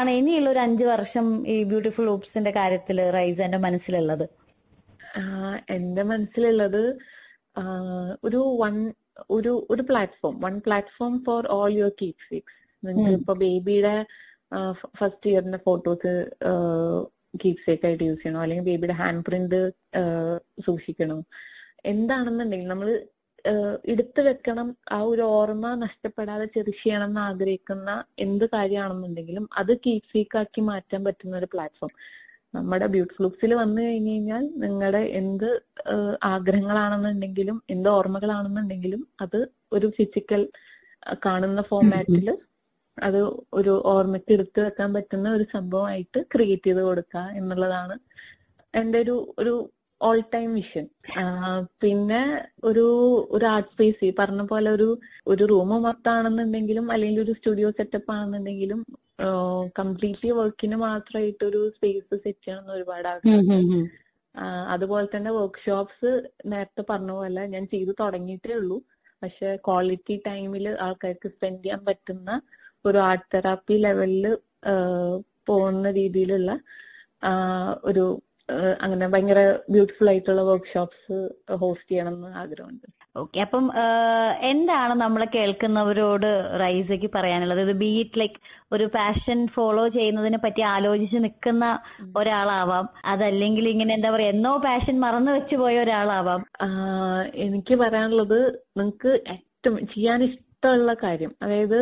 എന്താണ് ഇനിയുള്ള ഒരു അഞ്ചു വർഷം ഈ ബ്യൂട്ടിഫുൾ ലൂപ്സിന്റെ കാര്യത്തിൽ റൈസന്റെ മനസ്സിലുള്ളത് ആഹ് എന്റെ മനസ്സിലുള്ളത് ആഹ് ഒരു വൺ ഒരു ഒരു platform one platform four all your keep six നിങ്ങൾക്ക് ഉം. ഇപ്പൊ ബേബിയുടെ ഫസ്റ്റ് ഇയറിന്റെ ഫോട്ടോസ് കീപ് സേക്ക് ആയിട്ട് യൂസ് ചെയ്യണോ അല്ലെങ്കിൽ ബേബിയുടെ ഹാൻഡ് പ്രിന്റ് സൂക്ഷിക്കണോ എന്താണെന്നുണ്ടെങ്കിൽ നമ്മൾ എടുത്തു വെക്കണം ആ ഒരു ഓർമ്മ നഷ്ടപ്പെടാതെ ചെറിഷ് ചെയ്യണം എന്ന് ആഗ്രഹിക്കുന്ന എന്ത് കാര്യമാണെന്നുണ്ടെങ്കിലും അത് കീപ് സീക്ക് ആക്കി മാറ്റാൻ പറ്റുന്ന ഒരു പ്ലാറ്റ്ഫോം നമ്മുടെ ബ്യൂട്ടിഫുൾ ലുക്സിൽ വന്നു കഴിഞ്ഞു കഴിഞ്ഞാൽ നിങ്ങളുടെ എന്ത് ഏഹ് ആഗ്രഹങ്ങളാണെന്നുണ്ടെങ്കിലും എന്ത് ഓർമ്മകളാണെന്നുണ്ടെങ്കിലും അത് ഒരു ഫിസിക്കൽ കാണുന്ന ഫോമാറ്റിൽ അത് ഒരു ഓർമ്മയ്ക്ക് എടുത്തു വെക്കാൻ പറ്റുന്ന ഒരു സംഭവമായിട്ട് ക്രിയേറ്റ് ചെയ്ത് കൊടുക്കുക എന്നുള്ളതാണ് എന്റെ ഒരു ഒരു ഓൾ ടൈം വിഷൻ പിന്നെ ഒരു ഒരു ആർട്ട് സ്പേസ് ഈ പറഞ്ഞ പോലെ ഒരു ഒരു റൂം മൊത്തമാണെന്നുണ്ടെങ്കിലും അല്ലെങ്കിൽ ഒരു സ്റ്റുഡിയോ സെറ്റപ്പ് ആണെന്നുണ്ടെങ്കിലും കംപ്ലീറ്റ്ലി വർക്കിന് മാത്രമായിട്ട് ഒരു സ്പേസ് സെറ്റ് ചെയ്യണം എന്ന് ഒരുപാട് ആഗ്രഹം ആഹ് അതുപോലെ തന്നെ വർക്ക്ഷോപ്സ് നേരത്തെ പറഞ്ഞ പോലെ ഞാൻ ചെയ്തു തുടങ്ങിയിട്ടേ ഉള്ളൂ പക്ഷെ ക്വാളിറ്റി ടൈമിൽ ആൾക്കാർക്ക് സ്പെൻഡ് ചെയ്യാൻ പറ്റുന്ന ഒരു ആർട്ട് തെറാപ്പി ലെവലിൽ പോകുന്ന രീതിയിലുള്ള ആഹ് ഒരു ആഹ് അങ്ങനെ ഭയങ്കര ബ്യൂട്ടിഫുൾ ആയിട്ടുള്ള വർക്ക്ഷോപ്സ് ഹോസ്റ്റ് ചെയ്യണം എന്ന് ആഗ്രഹമുണ്ട് ഓക്കെ അപ്പം ആഹ് എന്താണ് നമ്മളെ കേൾക്കുന്നവരോട് റൈസയ്ക്ക് പറയാനുള്ളത് ഇത് ബീറ്റ് ലൈക്ക് ഒരു പാഷൻ ഫോളോ ചെയ്യുന്നതിനെ പറ്റി ആലോചിച്ച് നിൽക്കുന്ന ഒരാളാവാം അതല്ലെങ്കിൽ ഇങ്ങനെ എന്താ പറയാ എന്നോ പാഷൻ മറന്നു വെച്ചു പോയ ഒരാളാവാം ആഹ് എനിക്ക് പറയാനുള്ളത് നിങ്ങൾക്ക് ഏറ്റവും ചെയ്യാൻ ഇഷ്ടമുള്ള കാര്യം അതായത്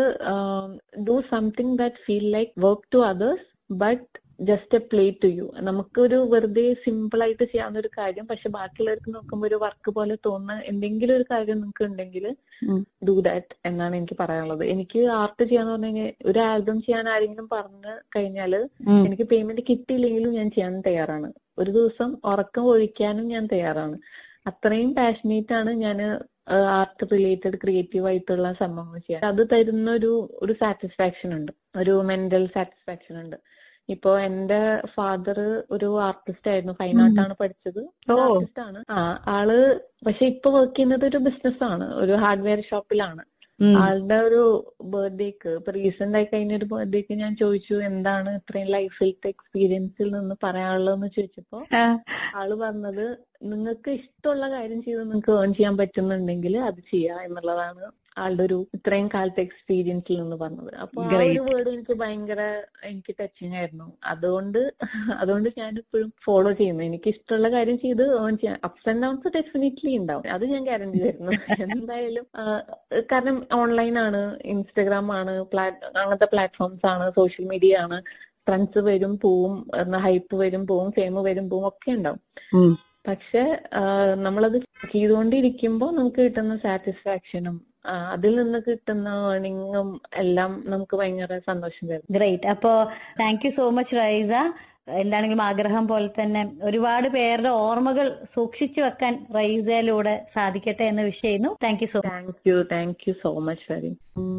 do something that feel like work to others but just a play to you നമുക്കൊരു വെറുതെ സിമ്പിൾ ആയിട്ട് ചെയ്യാവുന്ന ഒരു കാര്യം പക്ഷെ ബാക്കിയുള്ളവർക്ക് നോക്കുമ്പോൾ ഒരു വർക്ക് പോലെ തോന്നുന്ന എന്തെങ്കിലും ഒരു കാര്യം നിങ്ങൾക്ക് ഉണ്ടെങ്കിൽ ഉം. ഡു ദാറ്റ് എന്നാണ് എനിക്ക് പറയാനുള്ളത് എനിക്ക് ആർട്ട് ചെയ്യാന്ന് പറഞ്ഞു കഴിഞ്ഞാൽ ഒരു ആൽബം ചെയ്യാൻ ആരെങ്കിലും പറഞ്ഞു കഴിഞ്ഞാൽ എനിക്ക് പേയ്മെന്റ് കിട്ടിയില്ലെങ്കിലും ഞാൻ ചെയ്യാൻ തയ്യാറാണ് ഒരു ദിവസം ഉറക്കം ഒഴിക്കാനും ഞാൻ തയ്യാറാണ് അത്രയും പാഷനേറ്റ് ആണ് ഞാൻ ആർട്ട് റിലേറ്റഡ് ക്രിയേറ്റീവ് ആയിട്ടുള്ള സംഭവങ്ങൾ ചെയ്യാൻ അത് തരുന്ന ഒരു ഒരു സാറ്റിസ്ഫാക്ഷൻ ഉണ്ട് ഒരു മെന്റൽ സാറ്റിസ്ഫാക്ഷൻ ഉണ്ട് ഇപ്പോ എന്റെ ഫാദർ ഒരു ആർട്ടിസ്റ്റ് ആയിരുന്നു ഫൈൻ ആർട്ട് ആണ് പഠിച്ചത് ഓ. ആർട്ടിസ്റ്റ് ആണ് ആ ആള് പക്ഷെ ഇപ്പൊ വർക്ക് ചെയ്യുന്നത് ഒരു ബിസിനസ് ആണ് ഒരു ഹാർഡ്വെയർ ഷോപ്പിലാണ് ഉം. ആളുടെ ഒരു ബർത്ത്ഡേക്ക് ഇപ്പൊ റീസെന്റ് ആയി കഴിഞ്ഞ ഒരു ബർത്ത്ഡേക്ക് ഞാൻ ചോദിച്ചു എന്താണ് ഇത്രയും ലൈഫിലത്തെ എക്സ്പീരിയൻസിൽ നിന്ന് പറയാനുള്ളതെന്ന് ചോദിച്ചപ്പോ ആ. ആള് പറഞ്ഞത് നിങ്ങൾക്ക് ഇഷ്ടമുള്ള കാര്യം ചെയ്ത് നിങ്ങൾക്ക് ഏൺ ചെയ്യാൻ പറ്റുന്നുണ്ടെങ്കിൽ അത് ചെയ്യാ എന്നുള്ളതാണ് ആളുടെ ഒരു ഇത്രയും കാലത്തെ എക്സ്പീരിയൻസിൽ നിന്ന് പറഞ്ഞത് അപ്പൊ ആ Great. ഒരു വേർഡ് എനിക്ക് ഭയങ്കര എനിക്ക് ടച്ചിങ് ആയിരുന്നു അതുകൊണ്ട് അതുകൊണ്ട് ഞാൻ ഇപ്പോഴും ഫോളോ ചെയ്യുന്നു എനിക്ക് ഇഷ്ടമുള്ള കാര്യം ചെയ്ത് ഏൺ ചെയ്യാൻ അപ്സ് ആൻഡ് ഡൗൺസ് ഡെഫിനറ്റ്ലി ഉണ്ടാവും അത് ഞാൻ ഗ്യാരണ്ടി തരുന്നു എന്തായാലും ആ, കാരണം ഓൺലൈൻ ആണ് ഇൻസ്റ്റഗ്രാം ആണ് പ്ലാറ്റ് അങ്ങനത്തെ പ്ലാറ്റ്ഫോംസ് ആണ് സോഷ്യൽ മീഡിയ ആണ് ഫ്രണ്ട്സ് വരും പോവും ഹൈപ്പ് വരും പോവും ഫെയിം വരും പോവും ഒക്കെ ഉണ്ടാവും ഉം. പക്ഷെ നമ്മളത് ചെയ്തുകൊണ്ടിരിക്കുമ്പോൾ നമുക്ക് കിട്ടുന്ന സാറ്റിസ്ഫാക്ഷനും അതിൽ നിന്ന് കിട്ടുന്ന ഏർണിങ്ങും എല്ലാം നമുക്ക് ഭയങ്കര സന്തോഷം തരും ഗ്രേറ്റ് അപ്പോ thank you so much Raisa എന്താണെങ്കിലും ആഗ്രഹം പോലെ തന്നെ ഒരുപാട് പേരുടെ ഓർമ്മകൾ സൂക്ഷിച്ചു വെക്കാൻ റൈസയിലൂടെ സാധിക്കട്ടെ എന്ന് വിഷ് ചെയ്യുന്നു thank you so much thank you thank you so much very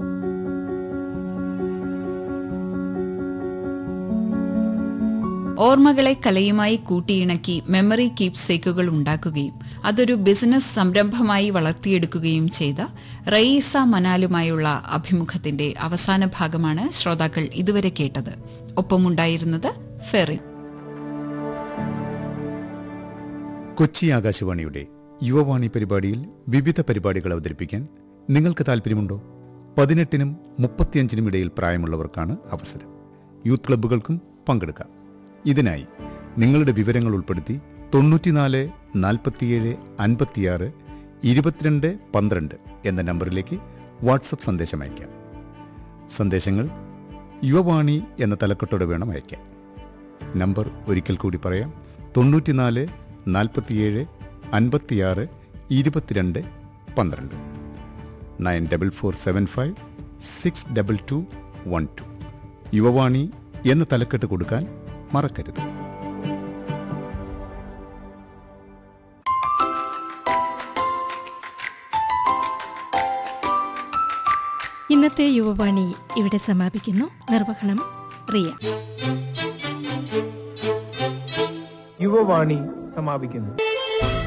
ഓർമ്മകളെ കലയുമായി കൂട്ടിയിണക്കി മെമ്മറി കീപ്സേക്കുകൾ ഉണ്ടാക്കുകയും അതൊരു ബിസിനസ് സംരംഭമായി വളർത്തിയെടുക്കുകയും ചെയ്ത റയീസ മനാലുമായുള്ള അഭിമുഖത്തിന്റെ അവസാന ഭാഗമാണ് ശ്രോതാക്കൾ ഇതുവരെ കേട്ടത് ഒപ്പമുണ്ടായിരുന്നത് ഫെറിൻ കൊച്ചി ആകാശവാണിയുടെ യുവവാണി പരിപാടിയിൽ വിവിധ പരിപാടികൾ അവതരിപ്പിക്കാൻ നിങ്ങൾക്ക് താല്പര്യമുണ്ടോ പതിനെട്ടിനും മുപ്പത്തിയഞ്ചിനും ഇടയിൽ പ്രായമുള്ളവർക്കാണ് അവസരം യൂത്ത് ക്ലബ്ബുകൾക്കും പങ്കെടുക്കാം ഇതിനായി നിങ്ങളുടെ വിവരങ്ങൾ ഉൾപ്പെടുത്തി തൊണ്ണൂറ്റിനാല് നാൽപ്പത്തിയേഴ് അൻപത്തിയാറ് ഇരുപത്തിരണ്ട് പന്ത്രണ്ട് എന്ന നമ്പറിലേക്ക് വാട്സപ്പ് സന്ദേശം അയക്കാം സന്ദേശങ്ങൾ യുവവാണി എന്ന തലക്കെട്ടോടെ വേണം അയക്കാൻ നമ്പർ ഒരിക്കൽ കൂടി പറയാം തൊണ്ണൂറ്റിനാല് നാൽപ്പത്തിയേഴ് അൻപത്തിയാറ് ഇരുപത്തിരണ്ട് പന്ത്രണ്ട് nine double four seven five six double two one two Yuvavani എന്ന തലക്കെട്ട് കൊടുക്കാൻ മറക്കരുത് ഇന്നത്തെ യുവവാണി ഇവിടെ സമാപിക്കുന്നു നിർവഹണം റിയ യുവവാണി സമാപിക്കുന്നു